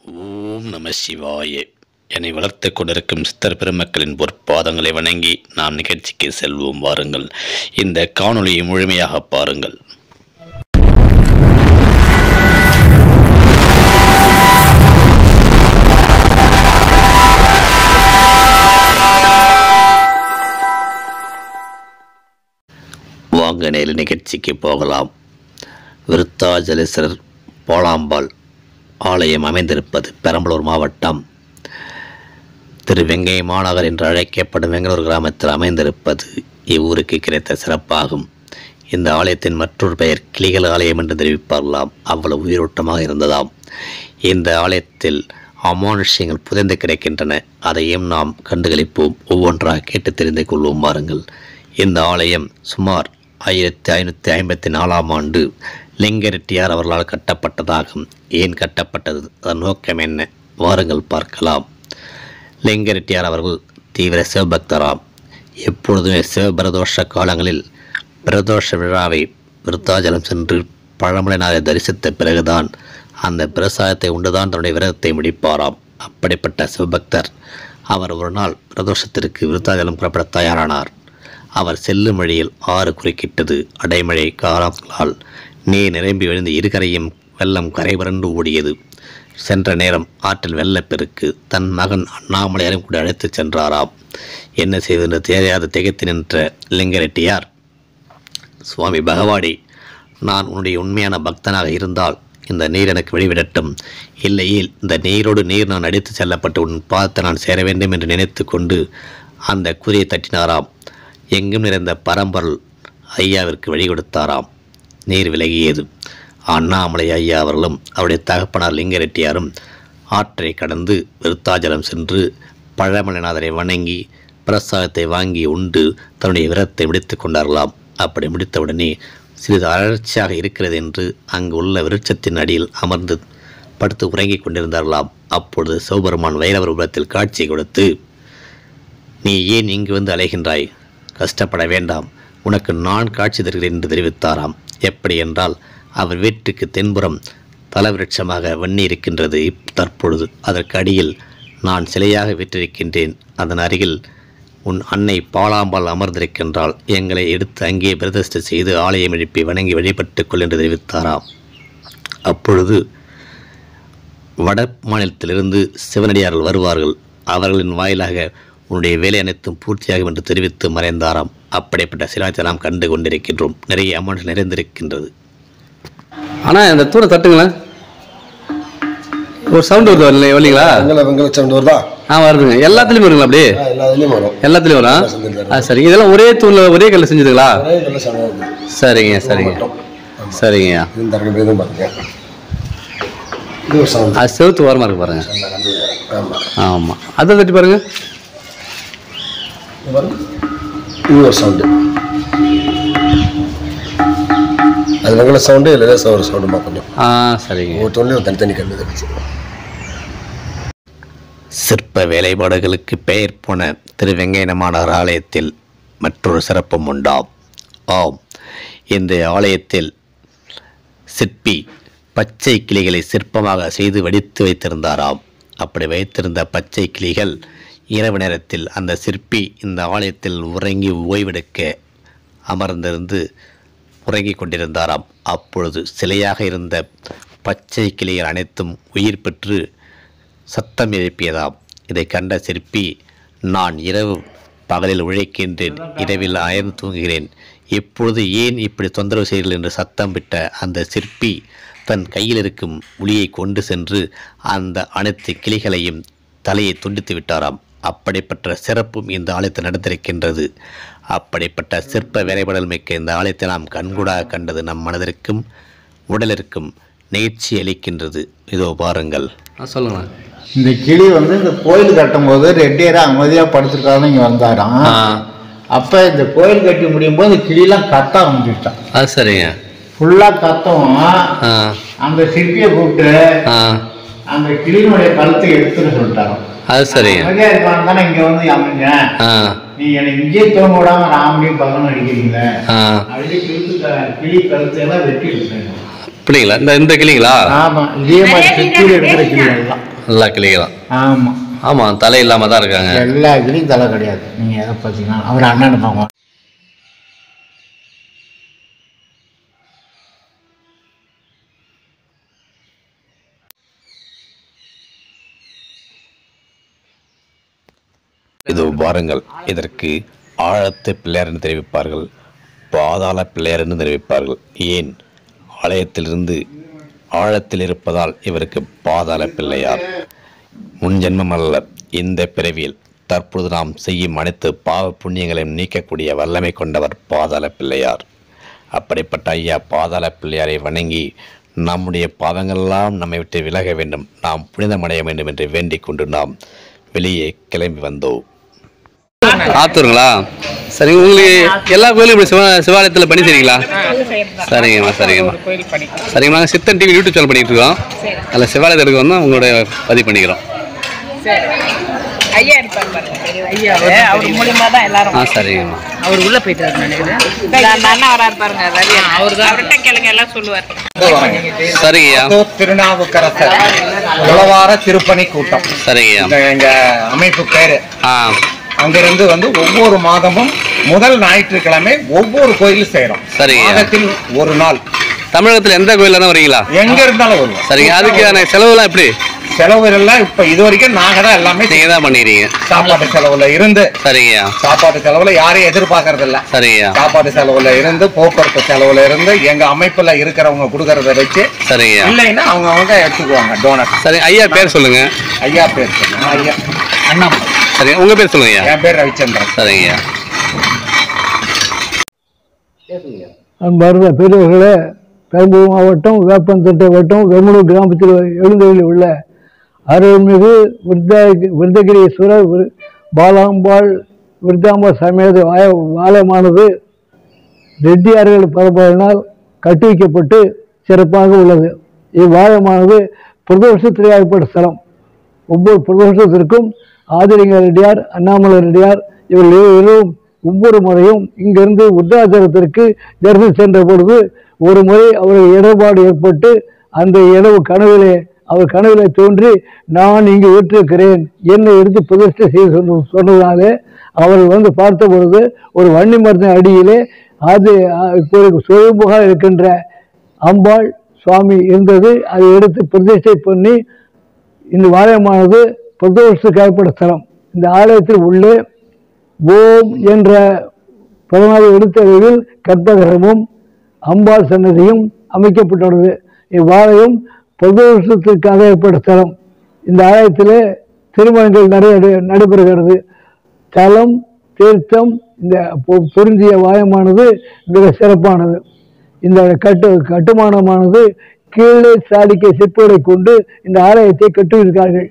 ஓம் நம சிவாய என்னை வளர்த்து கொண்டிருக்கும் சித்தர் பெருமக்களின் பொற்பாதங்களை வணங்கி நாம் நிகழ்ச்சிக்கு செல்வோம் வாருங்கள் இந்த காணொளியை முழுமையாக பாருங்கள் வாங்க நேரில் நிகழ்ச்சிக்கு போகலாம் விருத்தாஜலேஸ்வரர் போலாம்பாள் ஆலயம் அமைந்திருப்பது பெரம்பலூர் மாவட்டம் திரு வெங்கை மாநகர் என்று அழைக்கப்படும் வெங்கலூர் கிராமத்தில் அமைந்திருப்பது இவ்வூருக்கு கிடைத்த சிறப்பாகும் இந்த ஆலயத்தின் மற்றொரு பெயர் கிளிகள் ஆலயம் என்று தெரிவிப்பார்களாம் அவ்வளவு உயிரோட்டமாக இருந்ததாம் இந்த ஆலயத்தில் அமானுஷ்யங்கள் புதைந்து கிடக்கின்றன அதையும் நாம் கண்டுகளிப்போம் ஒவ்வொன்றாக கேட்டு தெரிந்து கொள்வோம் வாருங்கள் இந்த ஆலயம் சுமார் ஆயிரத்தி ஐநூற்றி ஐம்பத்தி நாலாம் ஆண்டு லிங்கரெட்டியார் அவர்களால் கட்டப்பட்டதாகும் ஏன் கட்டப்பட்டது அதன் நோக்கம் என்ன வாருங்கள் பார்க்கலாம் லிங்கரெட்டியார் அவர்கள் தீவிர சிவபக்தராம் எப்பொழுதுமே சிவபிரதோஷ காலங்களில் பிரதோஷ விழாவை விருத்தாஜலம் சென்று பழமலைநாதை தரிசித்த பிறகுதான் அந்த பிரசாதத்தை உண்டுதான் தன்னுடைய விரதத்தை முடிப்பாராம் அப்படிப்பட்ட சிவபக்தர் அவர் ஒரு நாள் பிரதோஷத்திற்கு விருத்தாஜலம் புறப்பட தயாரானார் அவர் செல்லும் வழியில் ஆறு குறுக்கிட்டது அடைமழை காலங்களால் நீர் நிரம்பி விழுந்து இருகரையும் வெள்ளம் கரை புரண்டு ஓடியது சென்ற நேரம் ஆற்றில் வெள்ளப்பெருக்கு தன் மகன் அண்ணாமலையாரையும் கூட அழைத்துச் சென்றாராம் என்ன செய்வது தெரியாத திகைத்து நின்ற லிங்கரெட்டியார் சுவாமி பகவாடி நான் உன்னுடைய உண்மையான பக்தனாக இருந்தால் இந்த நீர் எனக்கு வெளிவிடட்டும் இல்லையில் இந்த நீரோடு நீர் நான் அடித்து செல்லப்பட்டு உன் பாதத்தை நான் சேர வேண்டும் என்று நினைத்து கொண்டு அந்த குறியை தட்டினாராம் எங்கும் நிறைந்த பரம்பொருள் ஐயாவிற்கு வழி கொடுத்தாராம் நீர் விலகியது அண்ணாமலை ஐயா அவர்களும் அவருடைய தகப்பனார் லிங்கரெட்டியாரும் ஆற்றை கடந்து விருத்தாஜலம் சென்று பழமலைநாதரை வணங்கி பிரசாதத்தை வாங்கி உண்டு தன்னுடைய விரத்தை முடித்துக் கொண்டார்களாம் அப்படி முடித்தவுடனே சிறிது அலர்ச்சியாக இருக்கிறது என்று அங்கு உள்ள விருட்சத்தின் அடியில் அமர்ந்து படுத்து உறங்கிக் கொண்டிருந்தார்களாம் அப்பொழுது சிவபெருமான் வைரவர் உலகத்தில் காட்சி கொடுத்து நீ ஏன் இங்கு வந்து அலைகின்றாய் கஷ்டப்பட வேண்டாம் உனக்கு நான் காட்சி தருகிறேன் என்று தெரிவித்தாராம் எப்படி என்றால் அவர் வீட்டுக்கு தென்புறம் தலவிருட்சமாக வன்னி இருக்கின்றது இப் தற்பொழுது அதற்கு அடியில் நான் சிலையாக விற்றிருக்கின்றேன் அதன் அருகில் உன் அன்னை பாலாம்பாள் அமர்ந்திருக்கின்றாள் எங்களை எடுத்து அங்கே பிரதிஷ்டை செய்து ஆலயம் எழுப்பி வணங்கி வழிபட்டுக் கொள் என்று தெரிவித்தாராம் அப்பொழுது வட மாநிலத்திலிருந்து சிவனடியார்கள் வருவார்கள் அவர்களின் வாயிலாக உன்னுடைய வேலை அனைத்தும் பூர்த்தியாகும் என்று தெரிவித்து மறைந்தாராம் அப்படிப்பட்ட சிலாத்தை நாம் கண்டு கொண்டிருக்கின்றோம் நிறைய அமௌண்ட் நிறைந்திருக்கின்றது அண்ணா இந்த தூரை தட்டுங்களேன் ஒரு சவுண்ட் வருது வரல வரலீங்களா வெங்கல வெங்கல சவுண்ட் வருதா ஆ வருதுங்க எல்லாத்துலேயும் வருங்களா அப்படியே ஆ, எல்லா இதுலயும் வரும் எல்லாத்துலேயும் வரும் செஞ்சிருக்காரு. ஆ சரிங்க இதெல்லாம் ஒரே தூணில் ஒரே கல்ல செஞ்சதுங்களா ஒரே வெங்கல சவுண்ட் வருது சரிங்க சரிங்க சரிங்கய்யா இது தரங்க இதுவும் பாருங்க இது ஒரு சவுண்ட் அது செவுத்து ஓரமாக இருக்கு பாருங்க ஆமா ஆமாம் அதை தட்டி பாருங்க இது பாருங்க இது ஒரு சவுண்டு அது வெங்கல சவுண்டு இல்லை ஒரு சவுண்டுமா கொஞ்சம் ஆ சரிங்க ஒவ்வொரு தோண்டையும் தனித்தனி கல் இருந்துச்சு சிற்ப வேலைப்பாடுகளுக்கு பெயர் போன திரு வெங்கையனமானார் ஆலயத்தில் மற்றொரு சிறப்பும் உண்டாம் ஆம் இந்த ஆலயத்தில் சிற்பி பச்சை கிளிகளை சிற்பமாக செய்து வடித்து வைத்திருந்தாராம் அப்படி வைத்திருந்த பச்சை கிளிகள் இரவு நேரத்தில் அந்த சிற்பி இந்த ஆலயத்தில் உறங்கி ஓய்வெடுக்க அமர்ந்திருந்து உறங்கிக் கொண்டிருந்தாராம் அப்பொழுது சிலையாக இருந்த பச்சை கிளிகள் அனைத்தும் உயிர் பெற்று சத்தம் எழுப்பியதாம் இதை கண்ட சிற்பி நான் இரவு பகலில் உழைக்கின்றேன் இரவில் அயர்ந்து தூங்குகிறேன் இப்பொழுது ஏன் இப்படி தொந்தரவு செய்கிறீர்கள் என்று சத்தம் விட்ட அந்த சிற்பி தன் கையில் இருக்கும் ஒளியை கொண்டு சென்று அந்த அனைத்து கிளிகளையும் தலையை துண்டித்து விட்டாராம் அப்படிப்பட்ட சிறப்பும் இந்த ஆலயத்தில் நடந்திருக்கின்றது அப்படிப்பட்ட சிற்ப வேலைப்பாடல் மிக்க இந்த ஆலயத்தை நாம் கண்கூடாக கண்டது நம் மனதிற்கும் உடலிற்கும் நெகிழ்ச்சி அளிக்கின்றது இதோ பாருங்கள் ஆ சொல்லுங்கண்ணா இந்த கிளி வந்து இந்த கோயில் கட்டும்போது ரெட்டியரா அமைதியா படுத்திருக்காருன்னு இங்க வந்தாராம் ஆ அப்ப இந்த கோயில் கட்டி முடியும் போது இந்த கிளியெல்லாம் கத்த ஆரம்பிச்சுட்டான் அது சரிங்க ஃபுல்லா கத்தவும் ஆ அந்த சிற்பியை கூப்பிட்டு ஆ அந்த கிளியினுடைய கழுத்தை எடுத்துன்னு சொல்லிட்டாராம் அது சரிங்க அமைதியா இருக்கான்னு தானே இங்க வந்து அமைஞ்சேன் ஆ நீ எனக்கு இங்கே தூங்க விடாம ராமடியும் பகலும் அடிக்கிறீங்களே ஆ அப்படி கிழித்து க- கிளி கழுத்தையெல்லாம் வெட்டி எடுத்தாங்க அப்படிங்களா இந்த இந்த கிளிங்களா ஆமா இதே மாதிரி சிற்பியில் இருக்கிற கிளி எல்லாம் நல்லா கிளிக்கலாம் ஆமாம் ஆமாம் தலை இல்லாமல் தான் இருக்காங்க எல்லா இதுலேயும் தலை கிடையாது நீங்கள் எதை பார்த்தீங்கன்னா அவர் அண்ணன் பாங்க இதோ பாருங்கள் இதற்கு ஆழத்து பிள்ளையார் என்று தெரிவிப்பார்கள் பாதாள பிள்ளையார் என்று தெரிவிப்பார்கள் ஏன் ஆலயத்திலிருந்து ஆழத்தில் இருப்பதால் இவருக்கு பாதாள பிள்ளையார் முன்ஜென்மம் அல்ல இந்த பிறவியில் தற்பொழுது நாம் செய்யும் அனைத்து பாவ புண்ணியங்களையும் நீக்கக்கூடிய வல்லமை கொண்டவர் பாதாள பிள்ளையார் அப்படிப்பட்ட ஐயா பாதாள பிள்ளையாரை வணங்கி நம்முடைய பாவங்களெல்லாம் நம்மை விட்டு விலக வேண்டும் நாம் புனிதமடைய வேண்டும் என்று வேண்டிக் கொண்டு நாம் வெளியே கிளம்பி வந்தோம் ஆத்தூருங்களா சரி உங்களுக்கு எல்லா கோயிலும் இப்படி சிவ சிவாலயத்தில் பணி செய்றீங்களா சரிங்கம்மா சரிங்கம்மா சரிங்கம்மா நாங்கள் சித்தன் டிவி யூடியூப் சேனல் பண்ணிட்டு இருக்கோம் அதில் சிவாலயத்துக்கு வந்து உங்களுடைய பதிவு பண்ணிக்கிறோம் ஐயா இருப்பார் பாருங்க பெரிய ஐயா அவர் மூலியமா தான் எல்லாரும் ஆ சரிங்கம்மா அவர் உள்ள போயிட்டாரு நினைக்கிறேன் அந்த அண்ணா வராரு பாருங்க ரவி அவர் அவர்கிட்ட கேளுங்க எல்லாம் சொல்லுவார் சரிங்கய்யா திருநாவுக்கரசர் உளவார திருப்பணி கூட்டம் சரிங்கய்யா இந்த எங்க அமைப்பு பேரு ஆ அங்கிருந்து வந்து ஒவ்வொரு மாதமும் முதல் ஞாயிற்றுக்கிழமை ஒவ்வொரு கோயில் செய்யறோம் சரிங்க. மாதத்தில் ஒரு நாள் தமிழகத்தில் எந்த கோயிலில் தான் வரீங்களா எங்க இருந்தாலும் வருவோம் சரிங்க அதுக்கான செலவுலாம் எப்படி செலவு எல்லாம் இப்ப இது வரைக்கும் நாங்க தான் எல்லாமே செய்யறோம். நீங்கள் தான் பண்ணிக்கிறீங்க சாப்பாட்டு செலவுல இருந்து சரிங்கய்யா சாப்பாட்டு செலவுல யாரையும் எதிர்பார்க்கறது இல்ல சரிங்கய்யா சாப்பாட்டு செலவுல இருந்து போக்குவரத்து செலவுல இருந்து எங்க அமைப்புல இருக்கிறவங்க கொடுக்கறத வச்சு சரிங்கய்யா இல்லைன்னா அவங்க அவங்க எடுத்துக்குவாங்க டோனர் சரி ஐயா பேர் சொல்லுங்க ஐயா பேர் சொல்லுங்க ஐயா அண்ணா சரி உங்க பேர் சொல்லுங்க ஐயா என் பேர் ரவிச்சந்திரன் சரிங்கய்யா அன்பார்ந்த பெரியவர்களே பெரம்பலூர் மாவட்டம் வேப்பந்தட்டை வட்டம் வெம்மலூர் கிராமத்தில் எழுந்தவர்கள் உள்ள அருள்மிகு விருத்த விருத்தகிரீஸ்வரர் விரு- பாலாம்பாள் விருத்தாம்பாள் சமேத வாய ஆலயமானது ரெட்டியார்கள் பரம்பரையினால் கட்டுவிக்கப்பட்டு சிறப்பாக உள்ளது இவ்வாலயமானது பிரதோஷத்தில் ஏற்பட்ட ஸ்தலம் ஒவ்வொரு பிரதோஷத்திற்கும் ஆதிலிங்க ரெட்டியார் அண்ணாமலை ரெட்டியார் இவர்கள் இருவரும் ஒவ்வொரு முறையும் இங்கிருந்து உத்தாச்சாரத்திற்கு தரிசனம் சென்ற பொழுது ஒரு முறை அவருக்கு இடர்பாடு ஏற்பட்டு அந்த இரவு கனவிலே அவர் கனவிலே தோன்றி நான் இங்கு வீற்றிருக்கிறேன் என்னை எடுத்து பிரதிஷ்டை செய்ய சொன்ன சொன்னதாலே அவர் வந்து பார்த்த பொழுது ஒரு வன்னி மரத்தின் அடியிலே அது அஹ், இப்போது சுயம்புகாக இருக்கின்ற அம்பாள் சுவாமி இருந்தது அதை எடுத்து பிரதிஷ்டை பண்ணி இந்த ஆலயமானது பிரதோஷத்துக்கு ஏற்பட்ட ஸ்தலம் இந்த ஆலயத்தில் உள்ளே ஓம் என்ற பதினாறு எழுத்தறிவில் கற்பகரமும் அம்பாள் சன்னதியும் அமைக்கப்பட்டுள்ளது இவ்வாலயம் பிரதோஷத்திற்காக ஏற்பட்ட ஸ்தலம் இந்த ஆலயத்திலே திருமணங்கள் நிறைய நட- நடைபெறுகிறது தலம் தீர்த்தம் இந்த பொ- பொருந்திய வாயமானது மிக சிறப்பானது இந்த கட்டு கட்டுமானமானது கீழே சாடிக்கை சிற்பங்களை கொண்டு இந்த ஆலயத்தை கட்டியிருக்கார்கள்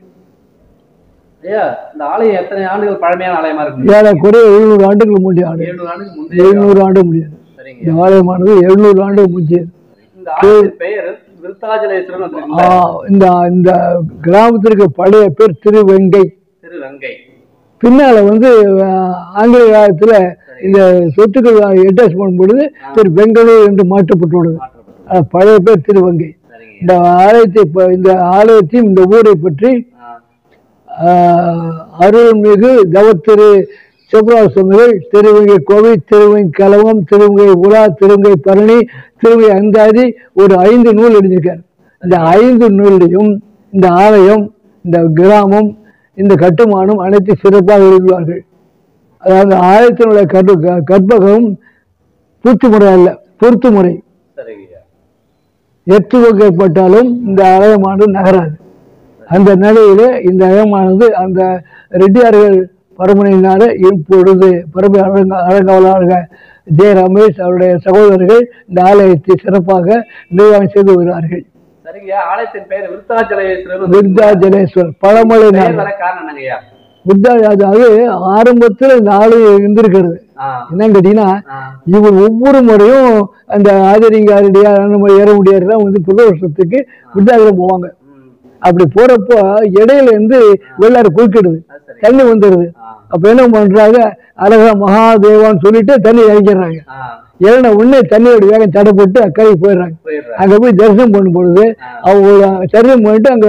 ஐயா இந்த ஆலயம் எத்தனை ஆண்டுகள் பழமையான ஆலயமா இருக்கு ஏறக்குறைய எழுநூறு ஆண்டுகள் முந்தைய எழுநூறு ஆண்டுக்கு முந்தைய எழுநூறு ஆண்டு முடியாது சரிங்க இந்த ஆலயமானது எழுநூறு ஆண்டு முந்தியது இந்த ஆலயத்தின் பெயர் விருத்தாச்சலேஸ்வரன் வந்திருக்குல்ல? ஆ, இந்த இந்த கிராமத்திற்கு பழைய பேர் திருவெங்கை திரு வெங்கை பின்னால வந்து அஹ், ஆங்கிலேய காலத்துல இந்த சொத்துக்கள் அட்டாச் பண்ணும் பொழுது திரு பெங்களூர் என்று மாற்றப்பட்டுள்ளது அஹ், பழைய பேர் திருவங்கை சரிங்க இந்த ஆலயத்தை ப- இந்த ஆலயத்தையும் இந்த ஊரை பற்றி ஆ, ஆஹ், அருள்மிகு தவத்திரு சிவராஜ சுவாமிகள் திருவங்கை கோவை திருவங்கை கலவம் திருவங்கை உலா திருவங்கை பரணி திருவங்கை அந்தாதி ஒரு ஐந்து நூல் எழுதியிருக்கார் இந்த ஐந்து நூலையும் இந்த ஆலயம் இந்த கிராமம் இந்த கட்டுமானம் அனைத்து சிறப்பாக எழுதுவார்கள் அதாவது ஆலயத்தினுடைய கற்ப க- கற்பகம் பூர்த்தி முறை அல்ல பொருத்து முறை சரிங்க எத்துவம் ஏற்பட்டாலும் இந்த ஆலயமானது நகராது அந்த நிலையிலே இந்த ஆலயமானது அந்த ரெட்டியார்கள் பரமனையினால இப்பொழுது பரம அலங்க அலங்காவலாளர்கள் ஜெய ரமேஷ் அவருடைய சகோதரர்கள் இந்த ஆலயத்தை சிறப்பாக நிர்வாகம் செய்து வருகிறார்கள் சரிங்க ஆலயத்தின் பெயர் விருத்தாச்சலேஸ்வரர் விருத்தாஜலேஸ்வர் பழமலை பெயர் நாடு வர காரணம் என்னங்கய்யா விருத்தா அதாவது ஆரம்பத்தில் இந்த ஆலயம் இருந்திருக்கிறது ஆ என்னன்னு கேட்டீங்கன்னா ஆ இவர் ஒவ்வொரு முறையும் அந்த ஆதிரிங்காரடியார் அந்த மாதிரி ஏற முடியாதுலாம் வந்து பிரதோஷத்துக்கு விருத்தாகிரம் போவாங்க ம் அப்படி போறப்போ இடையில இருந்து வெள்ளாறு குறுக்கிடுது அது சரி தண்ணி வந்துடுது ஆ அப்ப என்ன பண்றாங்க அழகா மகாதேவான்னு சொல்லிட்டு தண்ணி இறங்கிடுறாங்க ஆ இறங்கின உடனே தண்ணியோட வேகம் தடைப்பட்டு அக்கறைக்கு போயிடுறாங்க போயிடுறேன் அங்க போய் தரிசனம் பண்ணும் பொழுது அவங்க தரிசனம் பண்ணிட்டு அங்க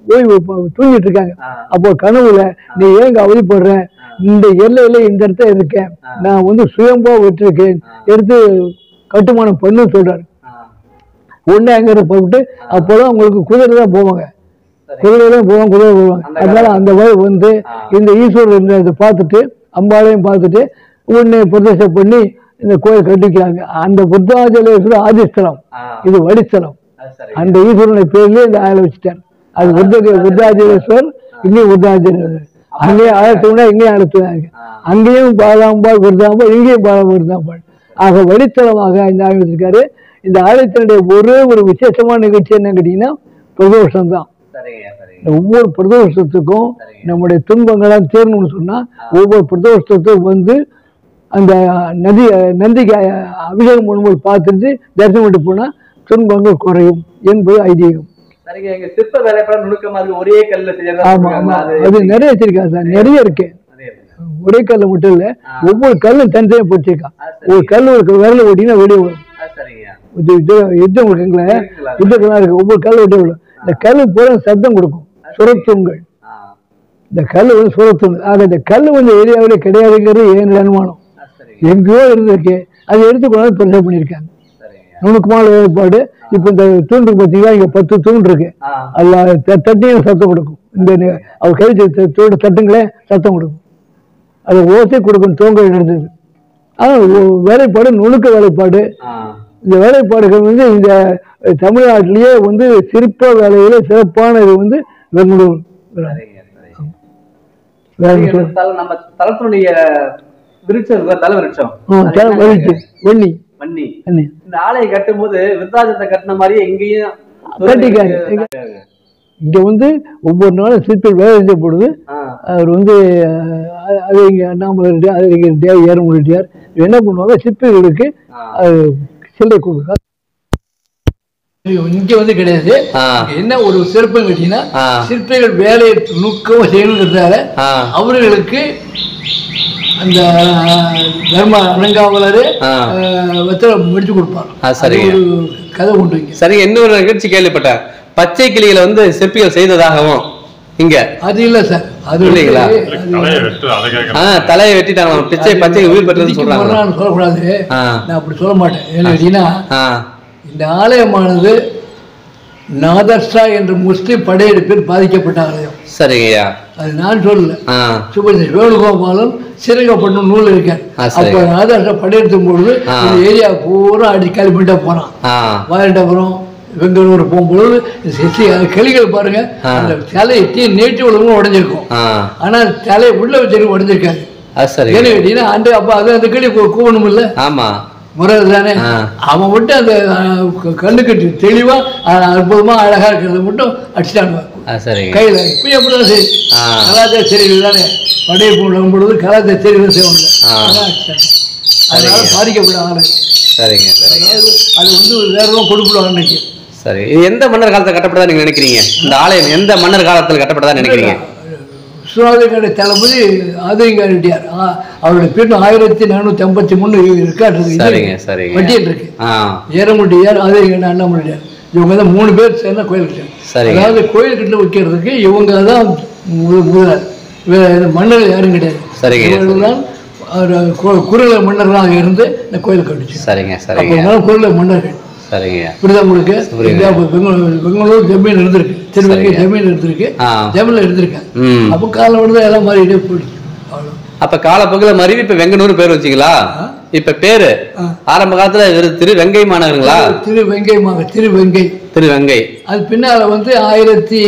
ஓய்வு ப- தூங்கிட்டு இருக்காங்க அப்போ கனவுல நீ ஏங்க அவதிப்படுற இந்த எல்லையில இந்த இடத்துல இருக்கேன் நான் வந்து சுயம்பா விட்டுருக்கேன் எடுத்து கட்டுமானம் பண்ணு சொல்றாரு ஒண்ணு அங்க போட்டு அப்போதான் உங்களுக்கு குதிரை தான் போவாங்க குதிரை தான் போவாங்க குதிரை போவாங்க அதனால அந்த வழி வந்து இந்த ஈஸ்வரர் இந்த இதை பார்த்துட்டு அம்பாளையும் பார்த்துட்டு உடனே பிரதிஷ்டை பண்ணி இந்த கோயில் கட்டிக்கிறாங்க அந்த புத்தாஜலேஸ்வரர் ஆதிஸ்தலம் இது வடிஸ்தலம் அந்த ஈஸ்வரனை பேர்லயே இந்த ஆளை வச்சுட்டார் அது புத்த புத்தாஜலேஸ்வர் இங்கேயும் புத்தாஜலேஸ்வர் அங்கேயும் ஆழத்துனா இங்கேயும் ஆழத்துனாங்க அங்கேயும் பாலாம்பாள் விருதாம்பாள் இங்கேயும் பாலா விருதாம்பாள் ஆக வழித்தலமாக இந்த ஆள் வச்சிருக்காரு இந்த ஆலயத்தினுடைய ஒரே ஒரு விசேஷமான நிகழ்ச்சி என்ன கேட்டீங்கன்னா பிரதோஷம் தான் இந்த ஒவ்வொரு பிரதோஷத்துக்கும் நம்முடைய துன்பங்களாம் தீரணும்னு சொன்னா ஒவ்வொரு பிரதோஷத்துக்கும் வந்து அந்த நதி நந்திக்கு அ- அபிஷேகம் பண்ணும்போது பார்த்துட்டு தரிசனம் பண்ணிட்டு போனா துன்பங்கள் குறையும் என்பது ஐதீகம் சரிங்க எங்க சிற்ப வேலைப்பட நுணுக்கமா இருக்கு ஒரே கல்ல செய்யறதா ஆமா ஆமா அது நிறைய வச்சிருக்காங்க சார் நிறைய இருக்கு ஒரே கல்லு மட்டும் இல்ல ஒவ்வொரு கல்லும் தனித்தனியா பிடிச்சிருக்கான் ஒரு கல் ஒரு விரல ஓட்டினா வெளியே வரும் சரிங்க இது இது யுத்தம் இருக்குங்களே யுத்தக்கெல்லாம் இருக்கு ஒவ்வொரு கல் விட்டு விடும் இந்த கல் பூரா சத்தம் கொடுக்கும் சுரத்தூண்கள் இந்த கல் வந்து சுரத்தூண் ஆக இந்த கல் வந்து ஏரியாவிலே கிடையாதுங்கிறது ஏன் அனுமானம் எங்கேயோ இருந்திருக்கு அதை எடுத்து கொண்டாந்து பெருசாக பண்ணியிருக்காங்க நுணுக்கமான வேறுபாடு இப்போ இந்த தூண்டு பார்த்தீங்கன்னா இங்கே பத்து தூண் இருக்கு அதில் தட்டியும் சத்தம் கொடுக்கும் இந்த நி- அவர் கை தட்டு- தூண்டு தட்டுங்களே சத்தம் கொடுக்கும் அது ஓசை கொடுக்கும் தூங்கல் இருந்தது ஆனால் வேலைப்பாடு நுணுக்க வேலைப்பாடு இந்த வேலைப்பாடுகள் வந்து இந்த தமிழ்நாட்டிலேயே வந்து சிற்ப வேலையில சிறப்பான இது வந்து பெங்களூர் வேற சொல்ல- நம்ம தலத்தினுடைய விருட்சம் இருக்கா தல விருட்சம் ஆ, தலை வலிச்சு வெண்ணி மண்ணி வெண்ணி இந்த ஆலயம் கட்டும் போது விருத்தாஜத்தை கட்டின மாதிரியே எங்கேயும் கட்டிக்காரு இங்க வந்து ஒவ்வொரு நாளும் சிற்பில் வேலை செய்யப்படுது அவர் வந்து அஹ், அது இங்க அண்ணாமலை ரெட்டியார் அது இங்க ரெட்டியார் ஏரமலை ரெட்டியார் இவங்க என்ன பண்ணுவாங்க சிற்பிகளுக்கு அது சில்லறை கொடுக்க இங்க வந்து கிடையாது இங்க என்ன ஒரு சிறப்புன்னு கேட்டீங்கன்னா சிற்பிகள் வேலையை நுட்கமாக செய்யணுங்கிறதால அவர்களுக்கு அந்த தர்ம அலங்காவலர் வெத்தலை முடிச்சு கொடுப்பார் ஆ, சரிங்க. அது ஒரு கதை உண்டு இங்க சரி இன்னொரு நிகழ்ச்சி கேள்விப்பட்டேன் பச்சை கிளிகளை வந்து சிற்பிகள் செய்ததாகவும் இங்க அது இல்ல சார் அது இல்லைங்களா? வந்து- ஆ தலையை வெட்டிட்டாங்க பிச்சை பச்சை உயிர் பெற்றதுன்னு இதுக்கு சொல்றாங்க முதல்ல நான் சொல்லக்கூடாது ஆ நான் அப்படி சொல்ல மாட்டேன் ஏன்னு கேட்டீங்கன்னா ஆ இந்த ஆலயமானது நாதர்ஷா என்ற முஸ்லிம் படையெடுப்பில் பாதிக்கப்பட்ட ஆலயம் சரிங்கய்யா அது நான் சொல்லல ஆ சுபதி வேணுகோபாலன் சிறங்கப்படும் நூல் இருக்கார் ஆ, சரி. அப்ப நாதர்ஷா படையெடுத்தும் பொழுது ஆ. இந்த ஏரியா பூரா அடி கிளம்பிட்டே போனான் ஆ வாயிட்டபுரம் பெங்களூர் போகும்பொழுது சிசி- அது கிளிகள் பாருங்க ஆ. அந்த தலை எட்டி நேற்று உலகம் உடஞ்சிருக்கும் ஆ ஆனா தலை உள்ள வச்சிருக்க உடஞ்சிருக்காது அது சரி ஏன்னு கேட்டீங்கன்னா அந்த அப்ப அது அந்த கிளி கூ- கூவணும் இல்ல ஆமா முறை தானே ஆ. அவன் மட்டும் அந்த அஹ், க- கண்ணுக்கு தெளிவா அஹ், அற்புதமா அழகா இருக்கிறத மட்டும் அடிச்சிட்டாங்க அது சரிங்க கையில இப்ப எப்படிதான் சரி ஆ. கலாச்சார செடிகள் தானே படையப்பு விடும் பொழுது கலாச்சார செடிகள் செய்வாங்க ஆ. அதான் அடிச்சிட்டாங்க அதனால பாதிக்கப்பட ஆளு சரிங்க சரிங்க அதாவது அது வந்து வேற எதுவும் கொடுப்பிடுவாங்க அன்னைக்கு சரி இது எந்த மன்னர் காலத்துல கட்டப்பட்டதா நீங்க நினைக்கிறீங்க இந்த ஆலயம் எந்த மன்னர் காலத்துல கட்டப்பட்டதா நினைக்கிறீங்க சுவாதிகளுடைய தளபதி ஆதிங்க ரெட்டியார் ஆ, அவருடைய பேர் ஆயிரத்தி நானூத்தி ஐம்பத்தி மூணு ரெக்கார்ட் இருக்கு சரிங்க சரிங்க பட்டியல் இருக்கு ஆ ஏரமுட்டியார் ஆதிங்க அண்ணாமலையார் இவங்க தான் மூணு பேர் சேர்ந்த கோயில் கட்டினாங்க. சரிங்க. அதாவது கோயில் கிட்ட வைக்கிறதுக்கு இவங்க தான் மு- முதலாளி வேற மன்னர்கள் யாரும் கிடையாது சரிங்க. இவர்கள் தான் அவர் கு- குறுநில மன்னர்களாக இருந்து இந்த கோயில் கட்டிச்சு சரிங்க அப்போ சரிங்க இதனால குறுநில மன்னர்கள் சரிங்க இப்படிதான் உங்களுக்கு புரியுது. இந்தியா பெங்களூர் பெங்களூர் ஜமீன் இருந்திருக்கு திருவள்ளி சரிங்க. ஜமீன் இருந்திருக்கு ஆ. ஜமீன்ல இருந்திருக்காங்க ம் அப்போ காலம் விழுந்து எல்லாம் மாறிட்டே போயிடுச்சு அவ்வளோ அப்ப காலப்போக்கில் மருவி இப்ப வெங்கனூர் பேர் வச்சீங்களா இப்ப பேரு ஆரம்ப காலத்துல இவரு திரு வெங்கை மாநகருங்களா திரு வெங்கைமாக திரு வெங்கை திரு வெங்கை அது பின்னால வந்து ஆயிரத்தி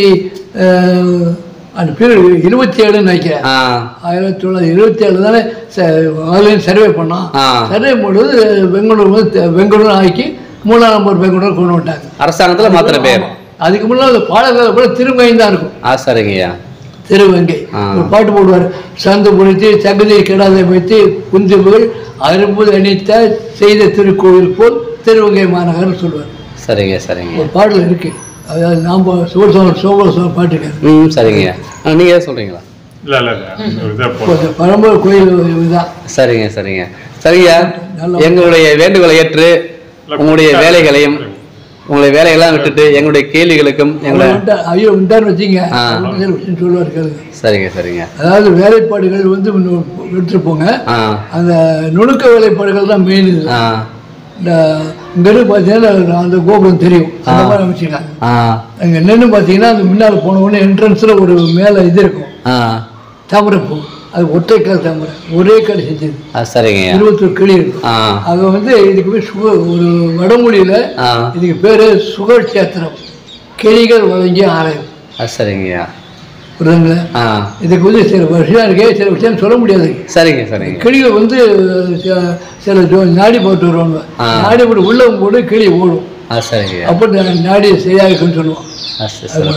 அஹ், அந்த பேர் இருபத்தி ஏழுன்னு நினைக்கிறேன் ஆ ஆயிரத்தி தொள்ளாயிரத்தி இருபத்தி ஏழு தானே ஆன்லைன் சர்வே பண்ணோம் ஆ. சர்வே பண்ணும்போது பெங்களூர் வந்து தெ- பெங்களூர் ஆக்கி மூணாம் நம்பர் பெங்களூர் கொண்டு வந்துட்டாங்க அரசாங்கத்துல மாத்திர பேர் ஆமா. அதுக்கு முன்னாடி பாடல்கள் கூட திருமங்கை தான் இருக்கும் ஆ சரிங்கய்யா திருவங்கை ஆ. ஒரு பாட்டு போடுவார் சந்து முடித்து சகதி கிடாதை வைத்து குந்துபுகள் அரும்புது அணித்த செய்த திருக்கோயில் போல் திருவங்கை மாநகர்னு சொல்லுவார் சரிங்க சரிங்க ஒரு பாடல் இருக்கு அதாவது நாம் சோழ சோழ சோழ சோழ பாட்டுக்காரு ம் சரிங்கய்யா ஆ, நீங்க ஏதாவது சொல்றீங்களா இல்ல இல்ல இல்ல இதே இப்போ போதும் இந்த பரம்பரை கோயில் இதுதான் சரிங்க சரிங்க சரிங்கய்யா நல்ல- எங்களுடைய வேண்டுகோளை ஏற்று உங்களுடைய வேலைகளையும் உங்களை வேலையெல்லாம் விட்டுட்டு எங்களுடைய கேள்விகளுக்கும் எங்களை வந்துட்டா- ஐயோ வந்துட்டான்னு வச்சுங்க ஆ. அவர்கிட்ட சில விஷயம் சொல்லுவார் கேளுங்க சரிங்க சரிங்க அதாவது வேலைப்பாடுகள் வந்து இன்னும் எடுத்துட்டு போங்க ஆ அந்த நுணுக்க வேலைப்பாடுகள் தான் மெயின் இது ஆ இந்த இங்கிருந்து பார்த்தீங்கன்னா அந்த கோபுரம் தெரியும் அந்த மாதிரி அமைச்சிருக்காங்க ஆ அங்கே நின்று பார்த்தீங்கன்னா அந்த முன்னால் போன உடனே என்ட்ரன்ஸில் ஒரு மேலே இது இருக்கும் ஆ தாமரைப்பூ அது ஒற்றைக்கால் தாமரை ஒரே கடை செஞ்சது ஆ சரிங்க இருபத்தொரு கிளி இருக்கும் ஆ அது வந்து இதுக்கு போய் சுக ஒரு வடமொழியில் ஆ இதுக்கு பேர் சுகர் சேத்திரம் கிளிகள் வழங்கிய ஆலயம் ஆ சரிங்கய்யா புரியுதுங்களா ஆ இதுக்கு வந்து சில விஷயம் இருக்கே சில விஷயம் சொல்ல முடியாது சரிங்க சரிங்க கிளிகள் வந்து சில- சில ஜோ- நாடி போட்டு வருவாங்க ஆ. நாடி போட்டு உள்ள போட்டு கிளி ஓடும் ஆ சரிங்கய்யா அப்போ நா- நாடி சரியாக இருக்குன்னு சொல்லுவோம் ஆ சரி சரி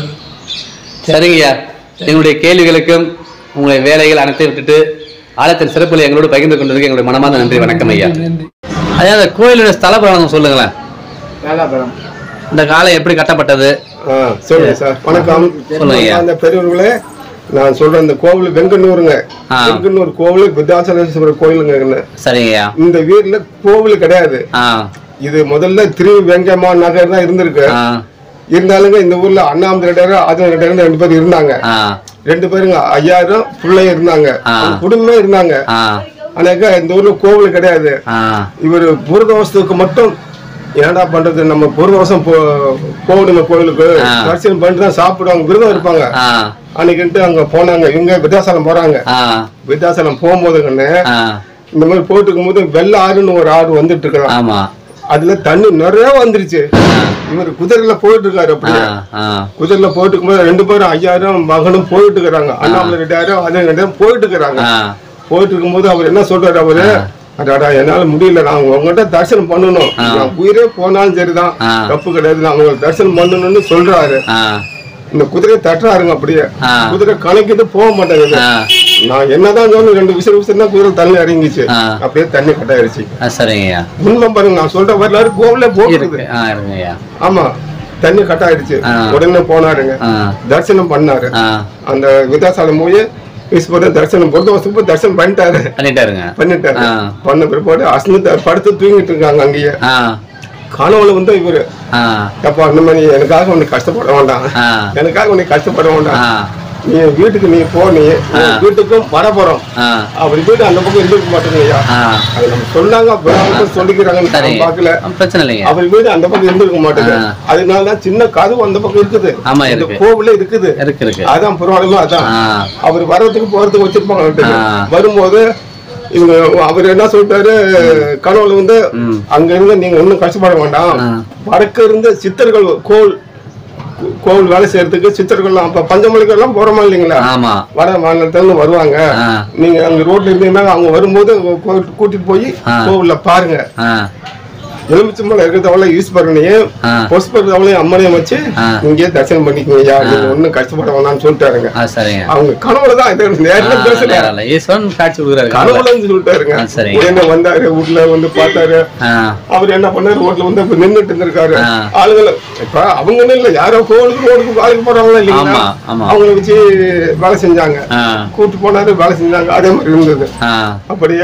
சரிங்கய்யா எங்களுடைய கேள்விகளுக்கும் உங்களை வேலைகள் அனைத்தையும் விட்டுட்டு ஆலயத்தின் சிறப்புகளை எங்களோடு பகிர்ந்து கொண்டதுக்கு எங்களுடைய மனமார்ந்த நன்றி வணக்கம் ஐயா நன்றி ஐயா அந்த கோயிலுடைய ஸ்தல புராணம் சொல்லுங்களேன் நாலாபுரம் இந்த காலம் எப்படி கட்டப்பட்டது ஆ சொல்லுங்க சார் வணக்கம் சொல்லுங்க ஐயா. அந்த பெரியவர்களே நான் சொல்றேன் இந்த கோவில் வெங்கண்ணூருங்க ஆ. வெங்கண்ணூர் கோவில் வித்யாசலேஸ்வரர் கோயிலுங்க சரிங்கய்யா இந்த வீர்ல கோவில் கிடையாது ஆ இது முதல்ல திரு வெங்கம்மா நகர் தான் இருந்திருக்கு ஆ இருந்தாலுங்க இந்த ஊர்ல அண்ணாமது ரெட்டாரு ஆதின ரெட்டாரு ரெண்டு பேர் இருந்தாங்க ஆ ரெண்டு பேருங்க ஐயாயிரம் பிள்ளைங்க இருந்தாங்க ஆ. அவங்க குடும்பமே இருந்தாங்க ஆ ஆனாக்கா இந்த ஊர்ல கோவில் கிடையாது ஆ இவர் புரதோஷத்துக்கு மட்டும் என்னடா பண்றது நம்ம புரதோஷம் போ போகணுமே கோயிலுக்கு ஆ. தரிசனம் பண்ணிட்டு தான் சாப்பிடுவாங்க விரதம் இருப்பாங்க ஆ அன்னைக்குன்ட்டு அங்க போனாங்க இவங்க விருத்தாசலம் போறாங்க ஆ விருத்தாசலம் போகும்போதுங்கன்னு ஆ இந்த மாதிரி போயிட்டு இருக்கும்போது வெள்ள ஆறுன்னு ஒரு ஆறு வந்துட்டு இருக்கலாம் ஆமா அதுல தண்ணி நிறைய வந்துருச்சு இவர் குதிரையில போயிட்டு இருக்காரு ஆ அப்படியே ஆ குதிரையில போயிட்டு இருக்கும்போது ரெண்டு பேரும் ஐயாயிரம் மகனும் போயிட்டு இருக்கிறாங்க அண்ணாமலை ரெண்டாயிரம் அதே ரெண்டாயிரம் போயிட்டு இருக்கிறாங்க ஆ போயிட்டு இருக்கும்போது அவர் என்ன சொல்றாரு அவரு அடாடா என்னால முடியல நான் உங்ககிட்ட தரிசனம் பண்ணணும் நான் உயிரே போனாலும் சரிதான் ஆ. தப்பு கிடையாது நான் உங்களுக்கு தரிசனம் பண்ணணும்னு சொல்றாரு ஆ இந்த குதிரையை தட்டுறாருங்க அப்படியே ஆ. குதிரை கணக்கிட்டு போக மாட்டேங்குது ஆ நான் என்னதான் சொன்ன ரெண்டு விசிறு விசிறு தான் குதிரை தண்ணி இறங்கிச்சு ஆ. அப்படியே தண்ணி கட்டாயிருச்சு ஆ சரிங்கய்யா உண்மை பாருங்க நான் சொல்ற வரலாறு கோவில போகுது இருக்கு ஆ இருக்குங்கய்யா ஆமா தண்ணி கட்டாயிருச்சு ஆ. உடனே போனாருங்க ஆ தரிசனம் பண்ணாரு ஆ அந்த விதாசாலம் போய் ஈஸ்வரன் தரிசனம் பொறுத்த வருஷம் போய் தரிசனம் பண்ணிட்டாரு பண்ணிட்டாருங்க பண்ணிட்டாரு ஆ. பண்ண பிற்பாடு அசந்து படுத்து தூங்கிட்டு இருக்காங்க அங்கேயே ஆ கனவுல வந்து இவரு ஆ அப்பா இந்த மாதிரி எனக்காக உன்னை கஷ்டப்பட வேண்டாம் ஆ எனக்காக உன்னை கஷ்டப்பட வேண்டாம் ஆ நீ வீட்டுக்கு நீ போ நீ உன் வீட்டுக்கும் வர போறோம் ஆ அவர் வீடு அந்த பக்கம் இருந்திருக்க மாட்டேங்க ஐயா ஆ அது நம்ம சொன்னாங்க பிராமணர்கள் சொல்லிக்கிறாங்கன்னு சரி நான் பார்க்கல பிரச்சனை இல்லைங்க அவர் வீடு அந்த பக்கம் இருந்திருக்க மாட்டேங்க ஆ. அதனால தான் சின்ன கதவு அந்த பக்கம் இருக்குது ஆமா, இந்த இருக்கு. கோவில இருக்குது இருக்கு இருக்கு அதான் புராணமே அதான் ஆ அவர் வர்றதுக்கு போறதுக்கு வச்சிருப்பாங்க வீட்டுக்கு. ஆ. வரும்போது இவங்க அவர் என்ன சொல்லிட்டாரு கனவுல வந்து ம். அங்க இருந்து நீங்க ஒண்ணும் கஷ்டப்பட வேண்டாம் ஆ. வடக்க இருந்து சித்தர்கள் கோவில் கோ- கோவில் வேலை செய்யறதுக்கு சித்தர்கள்லாம் அப்ப பஞ்சமொழிக்கு எல்லாம் போறோமா இல்லைங்களா ஆமா வட மாநிலத்துல இருந்து வருவாங்க ஆ நீங்க அங்க ரோட்ல இருந்தீங்கன்னா அவங்க வரும்போது கோ- கூட்டிட்டு போய் ஆ. கோவில்ல பாருங்க ஆ எலுமிச்சம்பழம் இருக்கிறதவளை யூஸ் பண்ணனையும் ஆ. பொசுப்படுறவளையும் அம்மனையும் வச்சு ஆ. இங்கே தரிசனம் பண்ணிக்கோங்க நீங்க ஒண்ணும் கஷ்டப்பட வேணாம்னு சொல்லிட்டாருங்க ஆ சரிங்க அவங்க கனவுல தான் இது நேர்ல பேசல நேரம் இல்லை. ஈஸ்வரன் காட்சி கொடுக்குறாரு கனவுல சொல்லிட்டாருங்க ஆ, சரிங்க. உடனே வந்தாரு வீட்டுல வந்து பார்த்தாரு ஆ அவர் என்ன பண்ணாரு ரோட்ல வந்து இப்ப நின்னுட்டு இருந்திருக்காரு ஆ. ஆளுங்களை இப்ப அவங்க இல்ல யாரோ கோவிலுக்கு ரோடுக்கு வேலைக்கு போறாங்களா இல்லைங்களா ஆமா, ஆமா. அவங்கள வச்சு வேலை செஞ்சாங்க ஆ கூட்டு போனாரு வேலை செஞ்சாங்க அதே மாதிரி இருந்தது ஆ அப்படியே